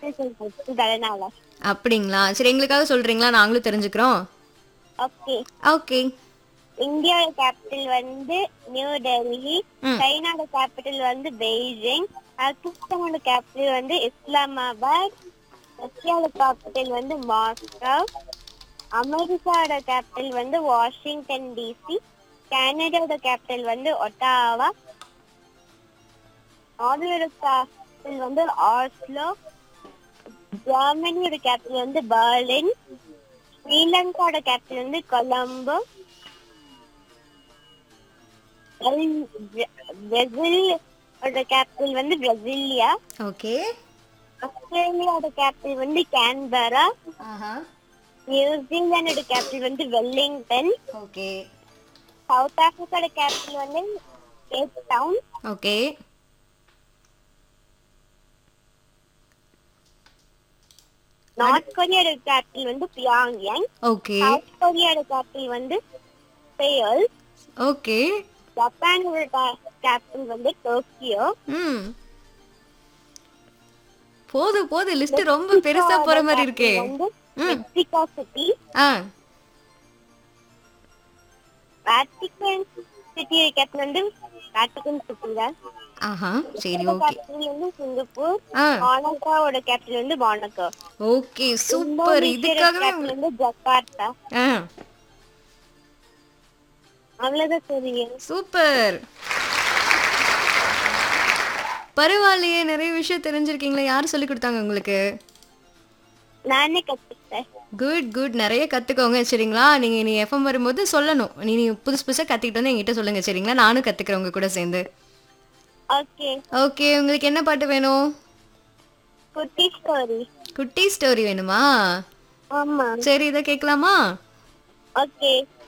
First அதனால அப்படிங்களா சரி எங்களுக்காக சொல்றீங்களா நாங்களும் தெரிஞ்சுக்கிறோம் ஓகே ஓகே இந்தியாவோட கேபிட்டல் வந்து நியூ டெல்லி ம். சைனாவோட கேபிட்டல் வந்து பெய்ஜிங் பாகிஸ்தானோட கேபிட்டல் வந்து இஸ்லாமாபாத் ரஷ்யாவோட கேபிட்டல் வந்து மாஸ்கோ அமெரிக்காவோட கேபிட்டல் வந்து வாஷிங்டன் டிசி கனடாவோட கேபிட்டல் வந்து ஒட்டாவா நார்வேயோட கேபிட்டல் வந்து ஆஸ்லோ ஜெர்மனியோட கேபிட்டல் வந்து பெர்லின் ஸ்ரீலங்காவோட கேபிட்டல் வந்து கொலம்போ பிரேசில் கேபிட்டல் வந்து பிரசிலியா ஓகே ஆஸ்திரேலியாவோட கேபிட்டல் வந்து கேன்பரா ஆஹா நியூசிலாண்டோட கேபிட்டல் வந்து வெல்லிங்டன் ஓகே சவுத் ஆப்பிரிக்காவோட கேபிட்டல் வந்து கேப் டவுன் ஓகே நார்த் கொரியாவோட கேபிட்டல் வந்து பியாங்யாங் ஓகே சவுத் கொரியாவோட கேபிட்டல் வந்து சேல் ஓகே ஜப்பானோட கேபிட்டல் வந்து டோக்கியோ ம் போது போது லிஸ்ட் ரொம்ப பெருசா போற மாதிரி இருக்கே வந்து ம் மெக்சிகோ சிட்டி ஆ வேட்டிகன் சிட்டி கேபிட்டல் வந்து வேட்டிகன் சிட்டி தான் ஆஹா சரி ஓகே கேபிட்டல் வந்து சிங்கப்பூர் ஆ மானகாவோட கேபிட்டல் வந்து மானகோ ஓகே சூப்பர் இதுக்காகவே கேபிட்டல் வந்து ஜகார்த்தா ஆ அவ்வளவுதான் தெரியும் சூப்பர் பரவாயில்லையே நிறைய விஷயம் தெரிஞ்சிருக்கீங்களே யார் சொல்லி கொடுத்தாங்க உங்களுக்கு நானே கத்துக்கிட்டேன் குட் குட் நிறைய கத்துக்கோங்க சரிங்களா நீங்க நீ எஃப்எம் வரும்போது சொல்லணும் நீ நீ புதுசு புதுசா கத்துக்கிட்டு வந்து என்கிட்ட சொல்லுங்க சரிங்களா நானும் கத்துக்கிறேன் உங்க கூட சேர்ந்து ஓகே ஓகே உங்களுக்கு என்ன பாட்டு வேணும் குட்டி ஸ்டோரி குட்டி ஸ்டோரி வேணுமா ஆமா சரி இதை கேட்கலாமா ஓகே